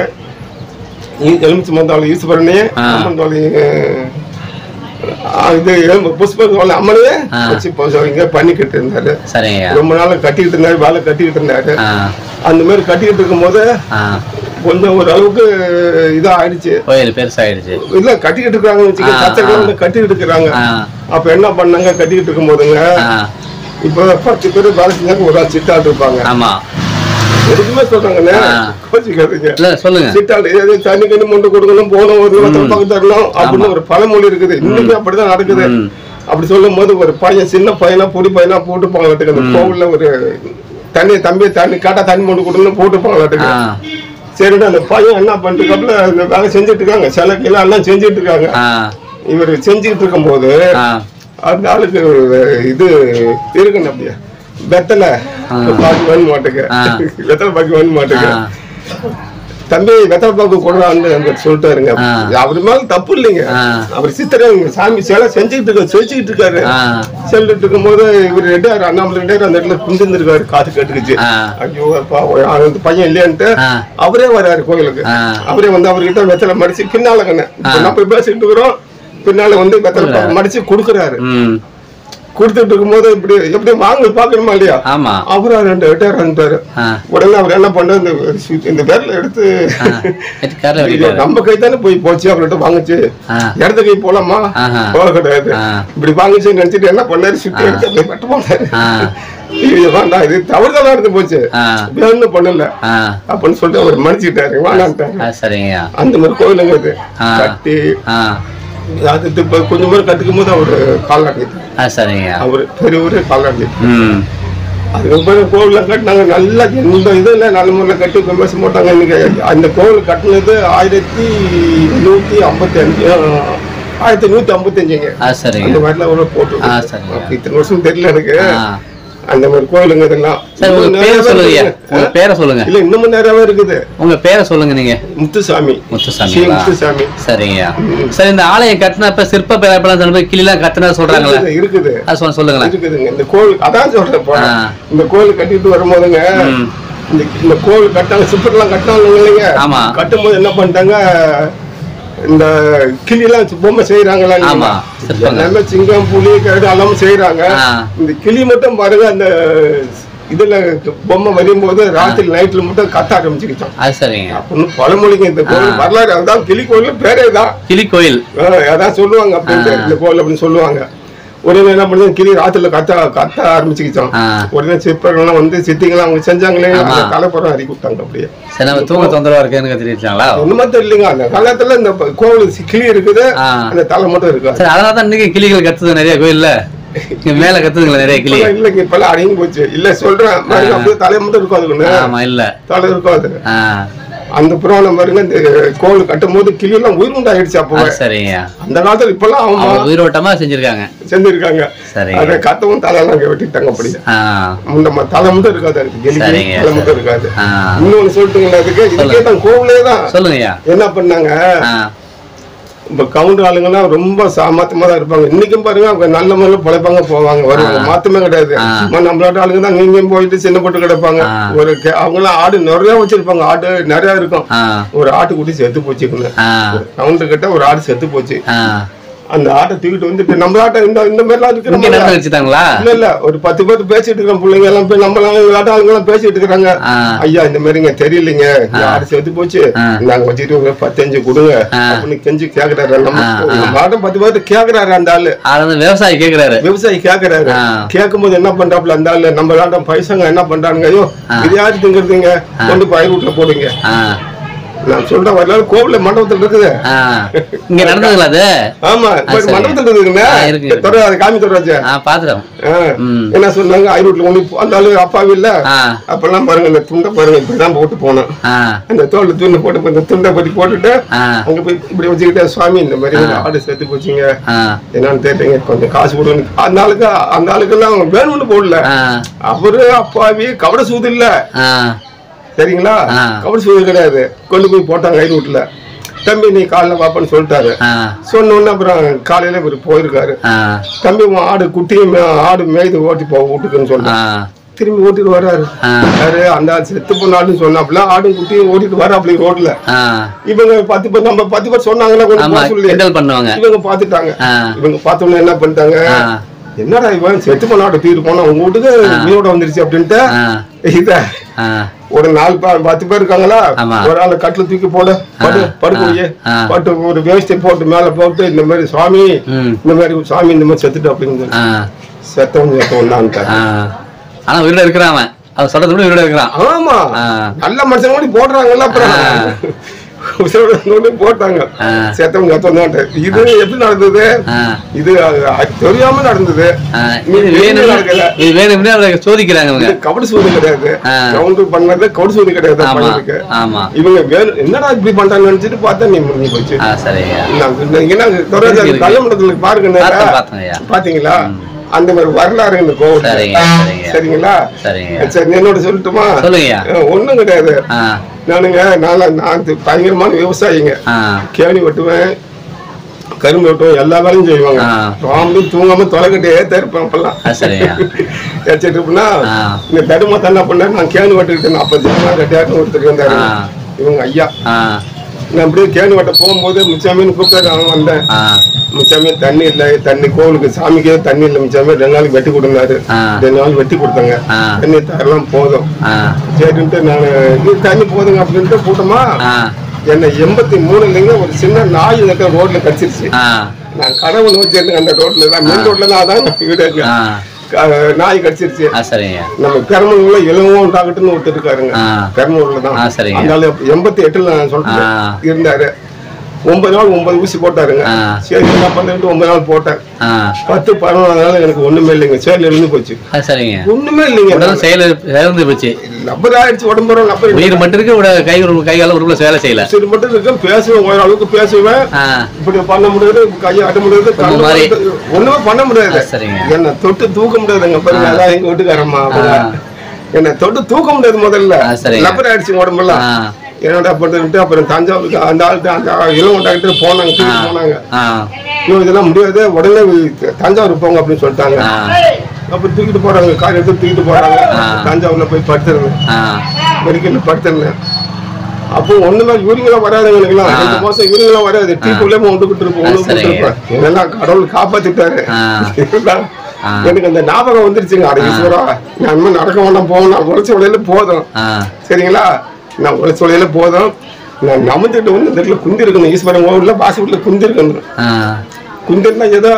ஈ- எலுமிச்சை மந்தாவளி ஈஸ்வரனே ஆ. அம்மன் தோழி இது எலும்பு புஷ்ப தோழி அம்மனே ஆ. வச்சு இங்க பண்ணிக்கிட்டு இருந்தாரு சரிங்கய்யா ரொம்ப நாள் கட்டிக்கிட்டு இருந்தாரு வேலை கட்டிக்கிட்டு இருந்தாரு ஆ அந்த மாதிரி கட்டிக்கிட்டு இருக்கும்போது ஆ கொஞ்சம் ஒரு அளவுக்கு இதா ஆயிடுச்சு கோயில் பெருசாயிடுச்சு இல்ல கட்டிக்கிட்டு இருக்காங்கன்னு வச்சுக்க ஆ, சத்திரங்கள் ஆ. வந்து கட்டிக்கிட்டு இருக்கிறாங்க ஆ அப்ப என்ன பண்ணாங்க கட்டிக்கிட்டு இருக்கும் போதுங்க ஆ இப்ப பத்து பேர் வேலை செஞ்சாங்க ஒரு ஆள் சித்தாள் இருப்பாங்க ஆமா எதுக்குமே சொல்றாங்கண்ணே ஆ. கோச்சிக்காதீங்க இல்ல சொல்லுங்க சித்தாள் ஏதோ தண்ணி கண்ணி முண்டை கொடுக்கணும் போகணும் ஒரு ஒருத்தர் பக்கம் தரணும் அப்படின்னு ஒரு பழமொழி இருக்குது இன்னைக்கு அப்படிதான் நடக்குது ம். அப்படி சொல்லும் போது ஒரு பையன் சின்ன பையனா பொடி பையனா போட்டு போங்களாட்டுக்கு அந்த கோவில்ல ஒரு தண்ணி தம்பி தண்ணி காட்டா தண்ணி முண்டை கொடுக்கணும் போட்டு போங்களாட்டுக்கு ஆ சரிடா அந்த பையன் என்ன பண்ணிட்டு அந்த வேலை செஞ்சுட்டு இருக்காங்க சில கிலோ எல்லாம் செஞ்சுட்டு இருக்காங்க ஆ இவர் செஞ்சுட்டு இருக்கும்போது ஆ அந்த ஆளுக்கு இது இருக்குன்னு அப்படியே வெத்தலை பாக்கி வேணும் மாட்டுக்கு ஆ. வெத்தலை பாக்கி வேணும் மாட்டுக்கு ஆ தம்பி வெத்தலை பாக்கு கொடுறான்னு அங்க சொல்லிட்டாருங்க ஆ. அவர் மேல தப்பு இல்லைங்க ஆ. அவர் சித்திரை சாமி சிலை செஞ்சுட்டு இருக்க செஞ்சுட்டு இருக்காரு ஆ செல்லிட்டு இருக்கும்போது இவர் ரெண்டாயிரம் அண்ணாமலை ரெண்டாயிரம் அந்த இடத்துல குந்திருந்திருக்காரு காத்து கட்டுக்குச்சு ஆ. ஐயோ அப்பா அந்த பையன் இல்லையான்ட்டு ஆ. அவரே வராரு கோயிலுக்கு ஆ. அவரே வந்து அவர்கிட்ட வெத்தலை மடிச்சு பின்னால கண்ணு இப்ப நம்ம பேசிட்டு இருக்கிறோம் பின்னால வந்து வெத்தலை மடிச்சு கொடுக்குறாரு ம் கொடுத்துட்டு இருக்கும்போது இப்படி எப்படி வாங்க பாக்கணுமா இல்லையா ஆமா அவரா ரெண்டு எட்டாயிரம் அனுப்பாரு ஆ உடனே அவர் என்ன பண்ண இந்த சு- இந்த விரல எடுத்து எடுத்து கார்ல ஐயோ, வைக்கிறாரு நம்ம கை தானே போய் போச்சு அவர்கிட்ட வாங்குச்சு ஆ. இடத்த கை போலாமா ஆஹா. போக கிடையாது ஆ. இப்படி வாங்குச்சு நினைச்சிட்டு என்ன பண்ணாரு சுத்தி எடுத்து அப்படியே வெட்ட போனாரு ஆ. இது வேண்டாம் இது தவறுதலா இருந்து போச்சு ஆ வேணும்னு பண்ணல ஆ அப்படின்னு சொல்லிட்டு அவர் மன்னிச்சுட்டாரு வேணான்ட்டாரு ஆ சரிங்கய்யா அந்த மாதிரி கோயிலுங்க இது ஆ. கட்டி ஆ அது இப்ப கொஞ்சம் பேர் கட்டுக்கும் போது அவரு கால்நாட்டி ஆ சரிங்கய்யா அவரு பெரியவரு கால்நாட்டி ம் அதுக்கப்புறம் கோவில கட்டினாங்க நல்லா எந்த இதுவும் இல்லை நல்ல முறையில் கட்டி விமர்சனம் போட்டாங்க இன்னைக்கு அந்த கோவில் கட்டினது ஆயிரத்தி நூற்றி ஐம்பத்தி அஞ்சு ஆயிரத்தி நூற்றி ஐம்பத்தஞ்சுங்க ஆ சரிங்க அந்த மாதிரிலாம் ஒரு போட்டு ஆ, சரிங்க. அப்ப இத்தனை வருஷம் தெரியல எனக்கு ஆ அந்த மாதிரி கோயிலுங்க இதெல்லாம் சரி உங்க இன்னும் பேரை நிறையவே சொல்லுங்க இருக்குது. உங்க பேரை சொல்லுங்க இல்ல இன்னமும் நிறையவே இருக்குது உங்க பேரை சொல்லுங்க நீங்க முத்துசாமி முத்துசாமி ஸ்ரீ முத்துசாமி சரிங்கய்யா சரி இந்த ஆலயம் கட்டினப்ப சிற்ப பேரப்பெல்லாம் சொல்லுங்க கிளிலாம் கட்டினா சொல்றாங்களே இருக்குது, இருக்குது அது சொல்ல சொல்லுங்களேன் இருக்குதுங்க இந்த கோவில் அதான் சொல்றேன் இப்போ. ஆ. இந்த கோவில் கட்டிட்டு வரும்போதுங்க ம். இந்த இந்த கோவில் கட்டாங்க சிப்பர்லாம் கட்டினாங்க இல்லைங்க ஆமா. கட்டும்போது என்ன பண்ணிட்டாங்க இந்த கிளியெல்லாம் வச்சு பொம்மை செய்யறாங்களா ஆமா, சிற்பங்கள். எல்லாமே சிங்கம் புலி கரடு எல்லாமே செய்யறாங்க ஆ. இந்த கிளி மட்டும் பாருங்க அந்த இதுல பொம்மை வரும்போது ராத்திரி நைட்ல மட்டும் கத்த ஆரம்பிச்சுக்கிட்டோம் அது சரிங்க அப்படின்னு பழமொழிங்க இந்த கோவில் வரலாறு அதான் கிளி கோவில் பேரே தான் கிளி கோயில் ஆ, அதான் சொல்லுவாங்க அப்படின்ட்டு இந்த கோவில் அப்படின்னு சொல்லுவாங்க உடனே என்ன பண்ணுது கிளி ராத்திரில கத்த கத்த ஆரம்பிச்சுக்கிச்சோம் ஆ. உடனே சிற்பர்கள்லாம் வந்து சித்திங்கெல்லாம் அவங்க செஞ்சாங்களே ஆமா. அந்த தலைப்புறம் அறிக்கி விட்டாங்க அப்படியே சரி நம்ம தூங்க தொந்தரவா இருக்குன்னு தெரிவிச்சாங்களா ஒண்ணுமே தெரியலங்க அந்த காலத்துல இந்த ப- கோவில் சி- கிளி இருக்குது ஆ. அந்த தலை மட்டும் இருக்காது சரி அதனால தான் இன்னைக்கு கிளிகள் கத்துது நிறைய கோயில்ல இங்க மேல கத்துதுங்களா நிறைய கிளி இப்பெல்லாம் இல்லைங்க இப்பெல்லாம் அடங்கி போச்சு இல்ல சொல்றேன் பாருங்க, அப்படியே தலை மட்டும் இருக்கும் அதுக்குன்னு ஆமா இல்ல தலை இருக்கும் அது ஆ அந்த புராணம் பாருங்க இந்த கோவில் கட்டும் போது கிளி எல்லாம் உயிர் உண்டாயிடுச்சு அப்பவே அது சரிங்க அந்த காலத்துல இப்பெல்லாம் அவங்க அவங்க உயிரோட்டமா செஞ்சிருக்காங்க செஞ்சிருக்காங்க சரிங்க. அதை கத்தவும் தலையெல்லாம் அங்க வெட்டிட்டாங்க அப்படியே ஆ நம்ம தலை மட்டும் இருக்காது அதுக்கு கிளி சரிங்க, தலை மட்டும் சரி. இருக்காது ஆ. இன்னொன்னு சொல்லிட்டுங்களா அதுக்கு இதுக்கே தான் கோவிலே தான் சொல்லுங்கய்யா என்ன பண்ணாங்க ஆ இப்ப கவுண்டர் ஆளுங்கெல்லாம் ரொம்ப சாமர்த்தியமா தான் இருப்பாங்க இன்னைக்கும் பாருங்க அவங்க நல்ல முறையில் பிழைப்பாங்க போவாங்க வருவாங்க மாத்தமே கிடையாது ஆ. சும்மா நம்மளோட ஆளுங்க தான் இங்கேயும் போயிட்டு சின்ன போட்டு கிடப்பாங்க ஆ. ஒரு கே- அவங்களாம் ஆடு நிறைய வச்சிருப்பாங்க ஆடு நிறைய இருக்கும் ஆ ஒரு ஆட்டுக்குட்டி செத்து போச்சுக்குன்னு ஆ கவுண்டர் கிட்ட ஒரு ஆடு செத்து போச்சு ஆ அந்த ஆட்டை தூக்கிட்டு வந்துட்டு நம்ம ஆட்டை இந்த இந்த மாதிரிலாம் இங்க இருக்கிற நடந்து வச்சுட்டாங்களா இல்ல இல்ல ஒரு பத்து பேர் பேசிட்டு இருக்கிற பிள்ளைங்க எல்லாம் போய் நம்ம எல்லாம் விளையாட்டு ஆளுங்க எல்லாம் பேசிட்டு இருக்கிறாங்க ஆ. ஐயா இந்த மாதிரிங்க தெரியலீங்க யாரு செத்து போச்சு ஆ. நாங்க வச்சுட்டு ஒரு பத்தஞ்சு கொடுங்க ஆ. அப்படின்னு கெஞ்சி கேக்குறாரு நம்ம ஆ, ஆ. நம்ம ஆட்டம் பத்து பேர் கேக்குறாரு அந்த ஆளு அது வந்து விவசாயி கேக்குறாரு விவசாயி கேக்குறாரு ஆ. கேட்கும்போது என்ன பண்றாப்புல அந்த ஆளு நம்ம ஆட்டம் பைசங்க என்ன பண்றானுங்க ஐயோ ஆ. இது யாரு திங்கிறதுங்க கொண்டு போய் வீட்டுல போடுங்க ஆ நான் சொல்றேன் வரலாறு கோவில மண்டபத்துல இருக்குது ஆ இங்க நடந்ததுங்களா அது ஆமா ஆ, சரி. மண்டபத்துல இருக்குங்க ஆ, இருக்கு, இருக்கு. தொடர் அதை காமி தொடராச்சு ஆ பாத்துறோம் ம். என்ன சொன்னாங்க ஐரோட்ல ஒண்ணு அந்த ஆளு அப்பாவி இல்ல ஆ அப்பெல்லாம் பாருங்க இந்த துண்டை பாருங்க இப்படிதான் போட்டு போனேன் ஆ அந்த தோல்ல துண்டு போட்டு இந்த துண்டை பத்தி போட்டுட்டு ஆ அங்க போய் இப்படி வச்சுக்கிட்டே சுவாமி இந்த மாதிரி இந்த ஆடு செத்து போச்சுங்க ஆ என்னன்னு தெரியலங்க கொஞ்சம் காசு கொடுங்க அந்த ஆளுக்கு அந்த ஆளுக்கெல்லாம் வேணும்னு போடல ஆ அவரு அப்பாவி கவட சூது இல்ல ஆ சரிங்களா ஆ. கவட சூது கிடையாது கொண்டு போய் போட்டாங்க ஐரோட்ல தம்பி நீ காலைல பாப்பான்னு சொல்லிட்டாரு ஆ சொன்ன உடனே அப்புறம் காலையில இவர் போயிருக்காரு ஆ தம்பி உன் ஆடு குட்டியும் மே- ஆடு மேய்து ஓட்டி போ வீட்டுக்குன்னு ஆ சொல்லிட்டான் திரும்பி ஓட்டிட்டு வர்றாரு ஆ. யாரு அந்த ஆள் செத்து போனாலும் சொன்னாப்புல ஆடும் குட்டியும் ஓட்டிட்டு வராப்புல ரோட்ல ஆ இவங்க பத்து பேர் நம்ம பத்து பேர் சொன்னாங்களா கொஞ்சம் ஆமா போக சொல்லி கிண்டல் பண்ணுவாங்க இவங்க பாத்துட்டாங்க ஆ. இவங்க பார்த்தோன்னே என்ன பண்ணிட்டாங்க ஆ என்னடா இவன் செத்து போன ஆட்டை தூக்கிட்டு போனா உங்க வீட்டுக்கு உயிரோட வந்துருச்சு அப்படின்ட்டு ஆ இத ஆ ஒரு நாலு பா- பத்து பேர் இருக்காங்களா ஆமா. ஒரு ஆளை கட்டில தூக்கி போடு படு ஆ, படுக்கையே ஆ. பட்டு ஒரு வேஷ்டி போட்டு மேல போட்டு இந்த மாதிரி சுவாமி ம் இந்த மாதிரி சாமி இந்த மாதிரி செத்துட்டு அப்படின்னு ஆ செத்தவன் செத்தவன் தான் ஆ ஆனா உயிரோட இருக்கிறான் அவன் அவன் சொல்றது கூட உயிரோட இருக்கிறான் ஆமா ஆ. நல்ல மனுஷன் கூட போடுறாங்கல்ல அப்புறம் ஆ. உசுரோட இருந்தவனே போட்டாங்க ஆ. செத்தவன் செத்தவன் தான் இது எப்படி நடந்தது ஆ இது அது அது தெரியாம நடந்தது ஆ, இது இது வேணும் நடக்கல இது வேணும்னே அவரை சோதிக்கிறாங்க அவங்க இது கபடி சூது கிடையாது ஆ. கவுண்டர் பண்ணது கபடி சூது கிடையாது ஆமா பண்ணிருக்கு ஆமா இவங்க வேணும் என்னடா இப்படி பண்றாங்கன்னு நினைச்சிட்டு பார்த்தா நீ முடிஞ்சு போச்சு ஆ சரிங்க நான் இந்த- என்ன தொடர்ந்து இருக்கு, அந்த இருக்கு. கள்ளமண்டத்துல பாருங்க நேரா. பார்த்தேன் பார்த்தேன் ஐயா பாத்தீங்களா அந்த மாதிரி வரலாறு இந்த கோவில் சரிங்க சரிங்க சரிங்களா சரிங்க சரி என்னோட சொல்லட்டுமா சொல்லுங்கய்யா அஹ் ஒண்ணும் கிடையாது ஆ நானுங்க நான் நான் தி- பயங்கரமான விவசாயிங்க ஆ கேணி வெட்டுவேன் கரும்பு வெட்டுவேன் எல்லா வேலையும் செய்வாங்க ஆ. ராம்பி தூங்காம தொலைக்கட்டே இருப்பேன் அப்பெல்லாம் ஆ, சரிங்க. வச்சுட்டு இருப்பேன்னா ஆ. இந்த தடுமா என்ன பண்ண நான் கேணி வெட்டுக்கிட்டேன் அப்ப ஜெயமா ரெட்டியாட்டம் ஒருத்தர் இருந்தாரு ஆ. இவங்க ஐயா ஆ நான் அப்படியே கேணி வட்ட போகும்போது மிச்சாமின்னு கூப்பிட்டாரு அவன் வந்தேன் ஆ மிச்சாமே தண்ணி இல்லை தண்ணி கோவிலுக்கு சாமிக்கே தண்ணி இல்லை மிச்சாமே ரெண்டு நாளைக்கு வெட்டி கொடுத்தாரு ஆ. ரெண்டு நாள் வெட்டி கொடுத்தாங்க ஆ. தண்ணி தரலாம் போதும் ஆ சரின்ட்டு நான் இது தண்ணி போதுங்க அப்படின்ட்டு கூட்டமா ஆ என்னை எண்பத்தி மூணுலங்க ஒரு சின்ன நாய் இருக்க ரோட்ல கடிச்சிருச்சு ஆ நான் கடவுள் வச்சிருந்தேன் அந்த ரோட்ல தான் மெயின் ரோட்ல தான் அதான் வீடு இருக்கு. ஆ க- நாய் கடிச்சிருச்சு ஆ சரிங்க நம்ம பெரம்பலூர்ல இளவும் டாக்டர்னு ஒருத்தர் இருக்காருங்க ஆ. பெரம்பலூர்ல தான் ஆ, சரிங்க. அதனால எண்பத்தி எட்டுல நான் சொல்றேன் ஆ. இருந்தாரு ஒன்பது நாள் ஒன்பது ஊசி போட்டாருங்க ஆ. சரி என்ன பண்ணிட்டு ஒன்பது நாள் போட்டேன் ஆ பத்து பதினொன்று நாள் எனக்கு ஒண்ணுமே இல்லைங்க செயல் இருந்து போச்சு ஆ சரிங்க ஒண்ணுமே இல்லைங்க உடல் செயல் செயல் போச்சு லப்பர் ஆயிடுச்சு உடம்பு லப்பர் உயிர் மட்டும் இருக்கு உட கை உரு- கை கால உருவல வேலை செய்யல சரி மட்டும் இருக்கேன் பேசுவேன் ஓரளவுக்கு பேசுவேன் ஆ இப்படி பண்ண முடியாது கையை ஆட்ட முடியாது கண்ணு மாதிரி. பார்த்து ஒண்ணுமே பண்ண முடியாது ஆ, சரிங்க. என்ன தொட்டு தூக்க முடியாதுங்க பாருங்க ஆ. அதான் எங்க வீட்டுக்காரம்மா அவங்க. ஆ. என்ன தொட்டு தூக்க முடியாது முதல்ல ஆ, சரிங்க. லப்பர் ஆயிடுச்சு உடம்பெல்லாம் ஆ என்னடா பண்ணிட்டு அப்புறம் தஞ்சாவூருக்கு அந்த ஆள்கிட்ட அந்த இளவன் டாக்டர் போனாங்க ஆ தூக்கிட்டு போனாங்க ஆ ஐயோ இதெல்லாம் முடியாது உடனே தஞ்சாவூர் போங்க அப்படின்னு சொல்லிட்டாங்க ஆ அப்புறம் தூக்கிட்டு போறாங்க கார் எடுத்து தூக்கிட்டு போறாங்க ஆ. தஞ்சாவூர்ல போய் படுத்துருந்தேன் ஆ மெடிக்கல்ல படுத்திருந்தேன் அப்போ ஒண்ணுமே யூரிங்கெல்லாம் வராது எனக்குலாம் ஆ. ரெண்டு மாசம் யூரிங்கெல்லாம் வராது டீக்குள்ளே ஒன்று இருப்போம் ஆ, ஒன்று சரிங்க. இருப்பேன் இதெல்லாம் கடவுள் காப்பாத்திட்டாரு ஆ. இருந்தாலும் ஆ. எனக்கு அந்த ஞாபகம் வந்துருச்சுங்க அட ஈஸ்வரா நான் இனிமே நடக்க வேண்டாம் போகணும் நான் உழைச்ச உடையில போதும் ஆ சரிங்களா நான் உழைச்ச உடையில போதும் நான் நமுந்துட்டு வந்து இந்த இடத்துல குந்தி இருக்கணும் ஈஸ்வரன் கோவில்ல பாசி வீட்டுல குந்தி இருக்கணும் ஆ குந்திருந்தா ஏதோ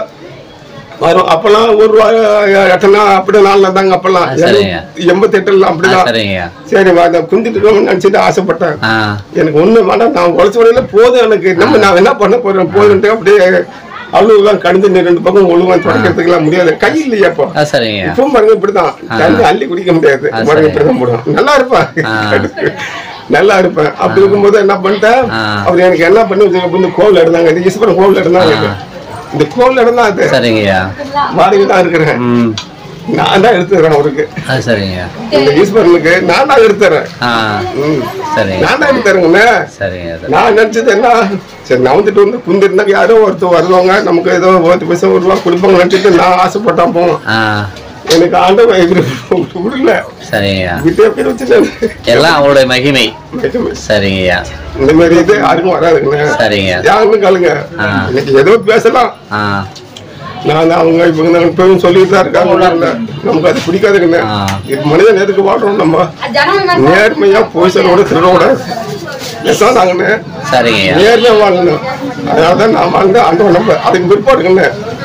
வரும் அப்பெல்லாம் ஒரு ரூபாய் எட்டனா அப்படி நாள் இருந்தாங்க அப்பெல்லாம் ஆ, சரிங்க. எண்பத்தி எட்டுல ஆ, அப்படிதான் சரிங்க சரி வா, நான் குந்திட்டு இருக்கோம்னு நினைச்சிட்டு ஆசைப்பட்டேன் ஆ எனக்கு ஒண்ணு வேணாம் நான் உழைச்ச உடையில போதும் எனக்கு நம்ம நான் என்ன பண்ண போறேன் போதுன்ட்டு அப்படியே அவ்வளவுலாம் கடந்து நீ ரெண்டு பக்கம் ஒழுங்கான் தொடக்கிறதுக்கெல்லாம் முடியாது கை இல்லையா இப்போ ஆ சரிங்க இப்பவும் பாருங்க இப்படிதான் தண்ணி அள்ளி குடிக்க முடியாது ஆ, பாருங்க சரி. இப்படிதான் போடும் நல்லா இருப்பேன் ஆ. நல்லா இருப்பேன் அப்படி இருக்கும்போது என்ன பண்ணிட்டேன் ஆ. அவர் எனக்கு என்ன பண்ணி வச்சிருக்க இந்த கோவில் இருந்தாங்க இந்த ஈஸ்வரன் கோவில் இருந்தாங்க இந்த கோவில் இடம் தான் அது சரிங்கய்யா வாடகை தான் இருக்கிறேன் ம் நான் தான் எடுத்துறேன் அவருக்கு ஆ சரிங்க இந்த ஈஸ்வரனுக்கு நான் தான் எடுத்துறேன் ஆ ம். சரிங்க நான் தான் எடுத்துறேங்கண்ணே சரிங்க சரி. நான் நினைச்சது என்ன சரி நான் வந்துட்டு வந்து குந்திருந்தா யாரோ ஒருத்தர் வருவாங்க நமக்கு ஏதோ ஒரு பைசா ஒரு ரூபா கொடுப்பாங்க நினைச்சிட்டு நான் ஆசைப்பட்டான் போவோம் ஆ எனக்கு ஆண்டவன் இப்படி விடல சரிங்கய்யா விட்டே பேர் வச்சுட்டேன் எல்லாம் அவருடைய மகிமை சரிங்கய்யா இந்த மாதிரி இது யாருக்கும் வராதுங்கண்ணே சரிங்க. யாருன்னு காலுங்க ஆ. இன்னைக்கு ஏதோ பேசலாம் ஆ நான் அவங்க இவங்க தான் இப்பவும் சொல்லிட்டு தான் இருக்காங்க ஊர்ல. நமக்கு அது பிடிக்காதுங்கண்ணே ஆ. இப்ப மனிதன் எதுக்கு வாழ்றோம் நம்ம நேர்மையா போய் சொல்லோட திருடோட பேசாதாங்கண்ணே சரிங்கய்யா நேர்மையா வாழணும் அதனால தான் நான் வாழ்ந்தேன் அந்த நம்ம அதுக்கு பிற்பாடுங்கண்ணே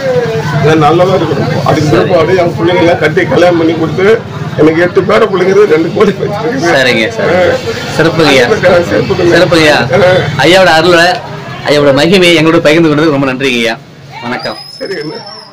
நான் நல்லதா இருக்கணும் அதுக்கு பிற்பாடு என் பிள்ளைங்க எல்லாம் கட்டி கல்யாணம் பண்ணி கொடுத்து எனக்கு எட்டு பேர பிள்ளைங்க ரெண்டு கோடி வச்சிருக்குது. சரிங்க சரி ஆ. சிறப்புங்கய்யா சிறப்புங்க. சிறப்புங்கய்யா ஆ. ஐயாவோட அருளை ஐயாவோட மகிமையை எங்களோட பகிர்ந்து கொண்டது ரொம்ப நன்றிங்கய்யா வணக்கம் சரி என்ன